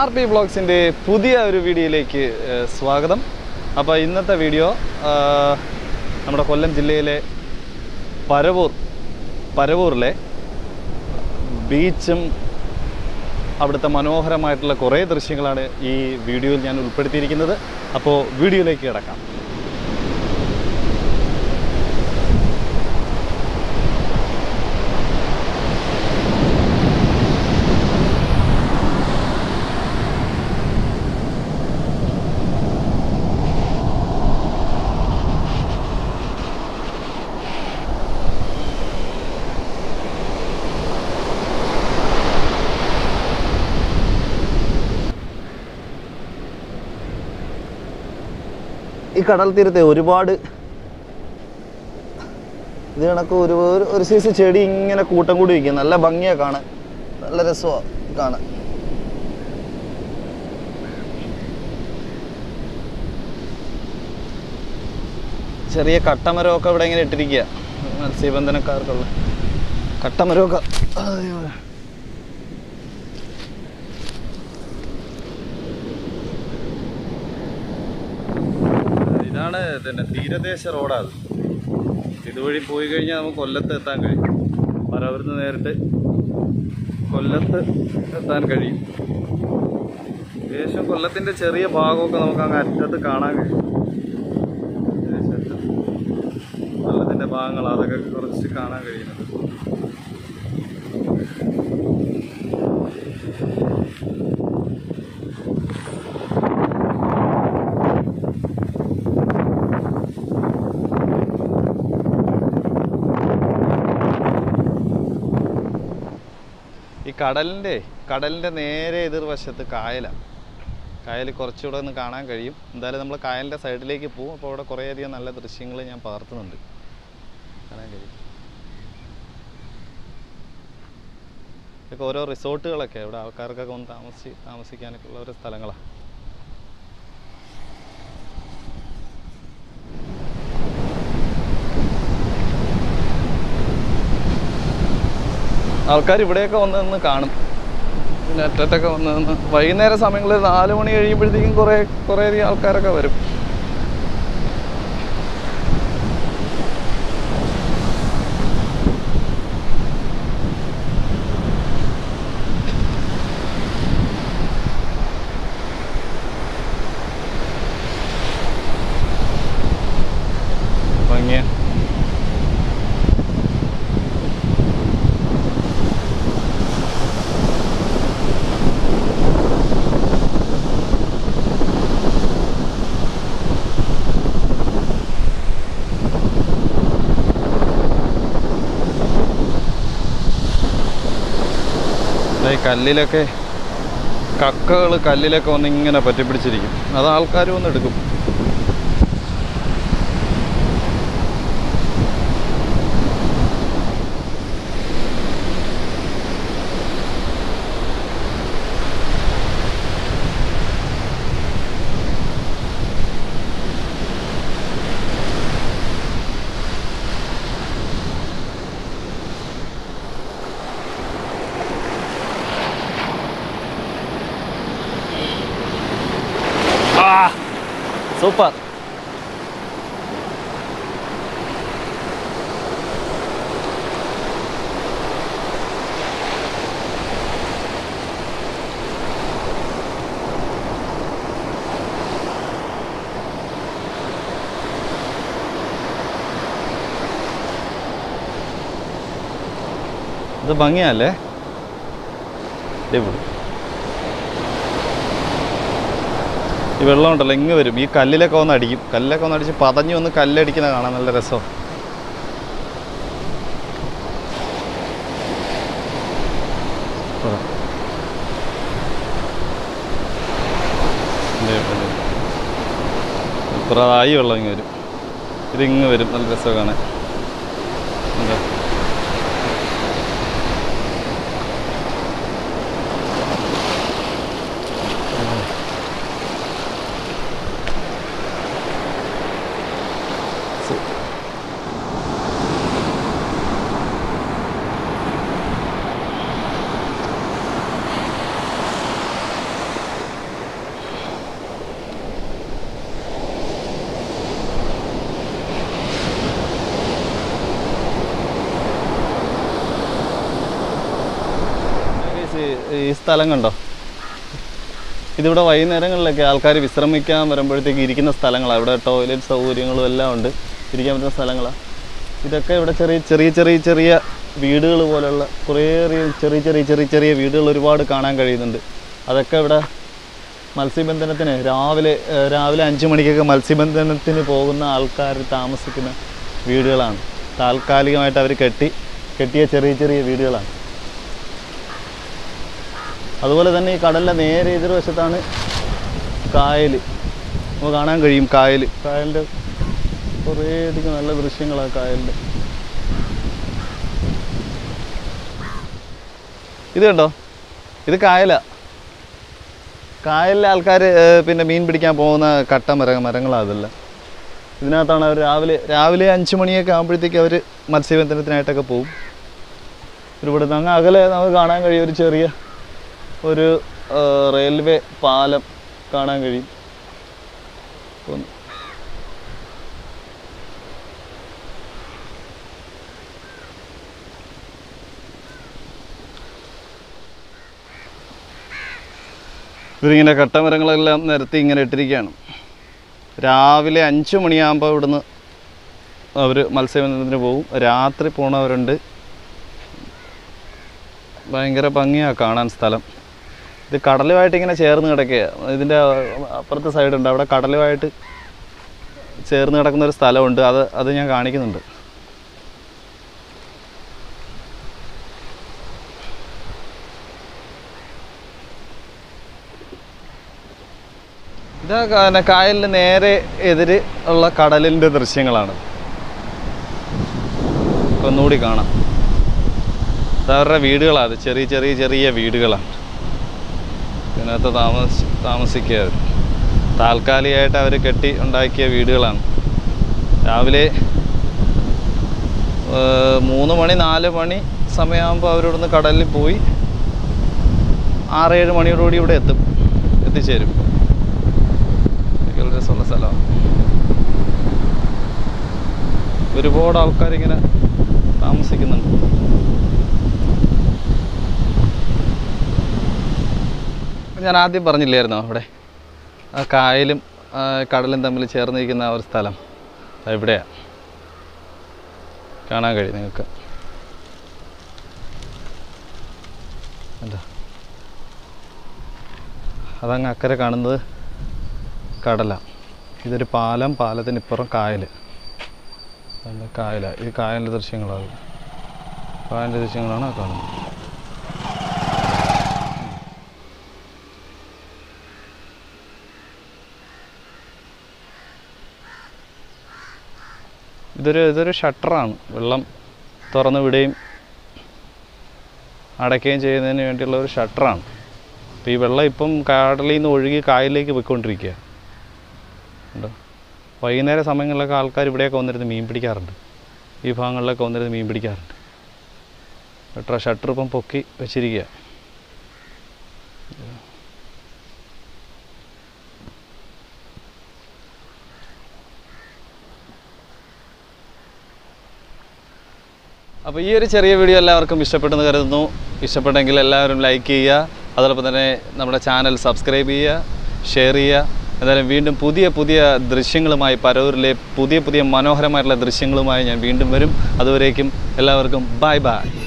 R P ബ്ലോഗ്സിൻ്റെ പുതിയ ഒരു വീഡിയോയിലേക്ക് ഏഹ്, സ്വാഗതം അപ്പോൾ ഇന്നത്തെ വീഡിയോ ആഹ്, നമ്മുടെ കൊല്ലം ജില്ലയിലെ പരവൂർ പരവൂരിലെ ബീച്ചും അവിടുത്തെ മനോഹരമായിട്ടുള്ള കുറേ ദൃശ്യങ്ങളാണ് ഈ വീഡിയോയിൽ ഞാൻ ഉൾപ്പെടുത്തിയിരിക്കുന്നത് അപ്പോൾ വീഡിയോയിലേക്ക് കിടക്കാം ഈ കടൽ തീരത്തെ ഒരുപാട് ഇത് കണക്ക് ഒരു ഒരു- ഒരു സൈസ് ചെടി ഇങ്ങനെ കൂട്ടം കൂടി വയ്ക്കും നല്ല ഭംഗിയാണ് കാണാൻ നല്ല രസമാണ് കാണാൻ ചെറിയ കട്ടമരമൊക്കെ ഇവിടെ ഇങ്ങനെ ഇട്ടിരിക്കുക മത്സ്യബന്ധനക്കാർക്കുള്ള കട്ടമരമൊക്കെ അയ്യോ. ഇതാണ് പിന്നെ തീരദേശ റോഡാണ് ഇതുവഴി പോയി കഴിഞ്ഞാൽ നമുക്ക് കൊല്ലത്ത് എത്താൻ കഴിയും പരവരുന്ന് നേരിട്ട് കൊല്ലത്ത് എത്താൻ കഴിയും ഏകദേശം കൊല്ലത്തിന്റെ ചെറിയ ഭാഗമൊക്കെ നമുക്ക് അങ്ങ് അറ്റത്ത് കാണാൻ കഴിയും ഏകദേശം കൊല്ലത്തിന്റെ ഭാഗങ്ങൾ അതൊക്കെ കുറച്ച് കാണാൻ കഴിയുന്നുണ്ട് ഈ കടലിൻ്റെ കടലിൻ്റെ നേരെ എതിർവശത്ത് കായലാണ് കായൽ കുറച്ചുകൂടെ ഒന്ന് കാണാൻ കഴിയും എന്തായാലും നമ്മൾ കായലിൻ്റെ സൈഡിലേക്ക് പോകും അപ്പോൾ അവിടെ കുറേയധികം നല്ല ദൃശ്യങ്ങൾ ഞാൻ പകർത്തുന്നുണ്ട് കാണാൻ കഴിയും ഇതൊക്കെ ഓരോ റിസോർട്ടുകളൊക്കെ ഇവിടെ ആൾക്കാർക്കൊക്കെ ഒന്ന് താമസി താമസിക്കാനൊക്കെ ഉള്ള ഓരോ സ്ഥലങ്ങളാണ് ആൾക്കാർ ഇവിടെയൊക്കെ വന്ന് നിന്ന് കാണും പിന്നെ അറ്റത്തൊക്കെ വന്ന് നിന്ന് വൈകുന്നേര സമയങ്ങളിൽ നാല് മണി കഴിയുമ്പോഴത്തേക്കും കുറേ കുറേയധികം ആൾക്കാരൊക്കെ വരും ഭംഗിയ ഈ കല്ലിലൊക്കെ കക്കകൾ കല്ലിലൊക്കെ വന്ന് ഇങ്ങനെ പറ്റിപ്പിടിച്ചിരിക്കും അത് ആൾക്കാർ വന്ന് എടുക്കും ആ സൂപ്പർ ഇത് ഭംഗിയല്ലേ അടിപൊളി ഈ വെള്ളം ഉണ്ടല്ലോ ഇങ്ങ് വരും ഈ കല്ലിലൊക്കെ വന്ന് അടിക്കും കല്ലിലൊക്കെ വന്ന് അടിച്ച് പതഞ്ഞ് വന്ന് കല്ലടിക്കുന്ന കാണാൻ നല്ല രസം ഇപ്പുറതായി വെള്ളം ഇങ്ങ് വരും ഇതിങ്ങ് വരും നല്ല രസം കാണാൻ എന്താ ഈ സ്ഥലം കണ്ടോ ഇതിവിടെ വൈകുന്നേരങ്ങളിലൊക്കെ ആൾക്കാർ വിശ്രമിക്കാൻ വരുമ്പോഴത്തേക്ക് ഇരിക്കുന്ന സ്ഥലങ്ങളാണ് ഇവിടെ ടോയ്ലറ്റ് സൗകര്യങ്ങളും എല്ലാം ഉണ്ട് ഇരിക്കാൻ പറ്റുന്ന സ്ഥലങ്ങളാണ് ഇതൊക്കെ ഇവിടെ ചെറിയ ചെറിയ ചെറിയ ചെറിയ വീടുകൾ പോലുള്ള കുറേ ചെറിയ ചെറിയ ചെറിയ ചെറിയ വീടുകൾ ഒരുപാട് കാണാൻ കഴിയുന്നുണ്ട് അതൊക്കെ ഇവിടെ മത്സ്യബന്ധനത്തിന് രാവിലെ ഏഹ് രാവിലെ അഞ്ച് മണിക്കൊക്കെ മത്സ്യബന്ധനത്തിന് പോകുന്ന ആൾക്കാർ താമസിക്കുന്ന വീടുകളാണ് താൽക്കാലികമായിട്ട് അവർ കെട്ടി കെട്ടിയ ചെറിയ ചെറിയ വീടുകളാണ് അതുപോലെ തന്നെ ഈ കടലിൻ്റെ നേരെ എതിർവശത്താണ് കായൽ നമുക്ക് കാണാൻ കഴിയും കായൽ കായലിൻ്റെ കുറേയധികം നല്ല ദൃശ്യങ്ങളാണ് കായലിൻ്റെ ഇത് കണ്ടോ ഇത് കായലാ കായലിലെ ആൾക്കാർ പിന്നെ മീൻ പിടിക്കാൻ പോകുന്ന കട്ട മര മരങ്ങളാണ് അതെല്ലാം ഇതിനകത്താണ് അവർ രാവിലെ രാവിലെ അഞ്ച് മണിയൊക്കെ ആകുമ്പോഴത്തേക്ക് അവർ മത്സ്യബന്ധനത്തിനായിട്ടൊക്കെ പോകും ഒരു ഇവിടുന്ന് അങ്ങ് അകലെ നമുക്ക് കാണാൻ കഴിയും ഒരു ചെറിയ ഒരു ആ, റെയിൽവേ പാലം കാണാൻ കഴിയും ഒന്ന് ഇവരിങ്ങനെ കട്ടമരങ്ങളെല്ലാം നിരത്തി ഇങ്ങനെ ഇട്ടിരിക്കുകയാണ് രാവിലെ അഞ്ച് മണിയാകുമ്പോൾ ഇവിടുന്ന് അവർ മത്സ്യബന്ധനത്തിന് പോകും രാത്രി പോണവരുണ്ട് ഭയങ്കര ഭംഗിയാണ് കാണാൻ സ്ഥലം ഇത് കടലുമായിട്ട് ഇങ്ങനെ ചേർന്ന് കിടക്കുക ഇതിൻ്റെ അപ്പുറത്തെ സൈഡുണ്ട് അവിടെ കടലുമായിട്ട് ചേർന്ന് കിടക്കുന്ന ഒരു സ്ഥലമുണ്ട് അത് അത് ഞാൻ കാണിക്കുന്നുണ്ട് ഇതാ കാ- കായലിന് നേരെ എതിര് ഉള്ള കടലിൻ്റെ ദൃശ്യങ്ങളാണ് ഒന്നുകൂടി കാണാം ഇത് അവരുടെ വീടുകളാണ് അത് ചെറിയ ചെറിയ ചെറിയ വീടുകളാണ് ഇതിനകത്ത് താമസ താമസിക്കുക അവർ താൽക്കാലികമായിട്ട് അവർ കെട്ടി ഉണ്ടാക്കിയ വീടുകളാണ് രാവിലെ ഏർ, മൂന്ന് മണി നാല് മണി സമയമാകുമ്പോൾ അവരിവിടുന്ന് കടലിൽ പോയി ആറേഴ് മണിയോടുകൂടി ഇവിടെ എത്തും എത്തിച്ചേരും ഭയങ്കര രസമുള്ള സ്ഥലമാണ് ഒരുപാട് ആൾക്കാരിങ്ങനെ താമസിക്കുന്നുണ്ട് ഞാൻ ആദ്യം പറഞ്ഞില്ലായിരുന്നോ അവിടെ ആ കായലും ആ, കടലും തമ്മിൽ ചേർന്നിരിക്കുന്ന ആ ഒരു സ്ഥലം എവിടെയാണ് കാണാൻ കഴിയും നിങ്ങൾക്ക് എന്താ അതങ്ങ് അക്കരെ കാണുന്നത് കടലാണ് ഇതൊരു പാലം പാലത്തിന് ഇപ്പുറം കായൽ അതുകൊണ്ട് കായലാണ് ഇത് കായലിൻ്റെ ദൃശ്യങ്ങളാണ് കായലിൻ്റെ ദൃശ്യങ്ങളാണ് ആ കാണുന്നത് ഇതൊരു ഇതൊരു ഷട്ടറാണ് വെള്ളം തുറന്ന് വിടുകയും അടയ്ക്കുകയും ചെയ്യുന്നതിന് വേണ്ടിയുള്ള ഒരു ഷട്ടറാണ് അപ്പോൾ ഈ വെള്ളം ഇപ്പം കടലിൽ നിന്ന് ഒഴുകി കായലിലേക്ക് പോയിക്കൊണ്ടിരിക്കുക ഉണ്ടോ വൈകുന്നേര സമയങ്ങളിലൊക്കെ ആൾക്കാർ ഇവിടെയൊക്കെ വന്നിരുന്ന് മീൻ പിടിക്കാറുണ്ട് ഈ ഭാഗങ്ങളിലൊക്കെ വന്നിരുന്ന് മീൻ പിടിക്കാറുണ്ട് ഷട്ടർ ഷട്ടർ ഇപ്പം പൊക്കി വെച്ചിരിക്കുക അപ്പോൾ ഈ ഒരു ചെറിയ വീഡിയോ എല്ലാവർക്കും ഇഷ്ടപ്പെട്ടെന്ന് കരുതുന്നു ഇഷ്ടപ്പെട്ടെങ്കിൽ എല്ലാവരും ലൈക്ക് ചെയ്യുക അതോടൊപ്പം തന്നെ നമ്മുടെ ചാനൽ സബ്സ്ക്രൈബ് ചെയ്യുക ഷെയർ ചെയ്യുക എന്തായാലും വീണ്ടും പുതിയ പുതിയ ദൃശ്യങ്ങളുമായി പരവൂരിലെ പുതിയ പുതിയ മനോഹരമായിട്ടുള്ള ദൃശ്യങ്ങളുമായി ഞാൻ വീണ്ടും വരും അതുവരേക്കും എല്ലാവർക്കും ബൈ ബൈ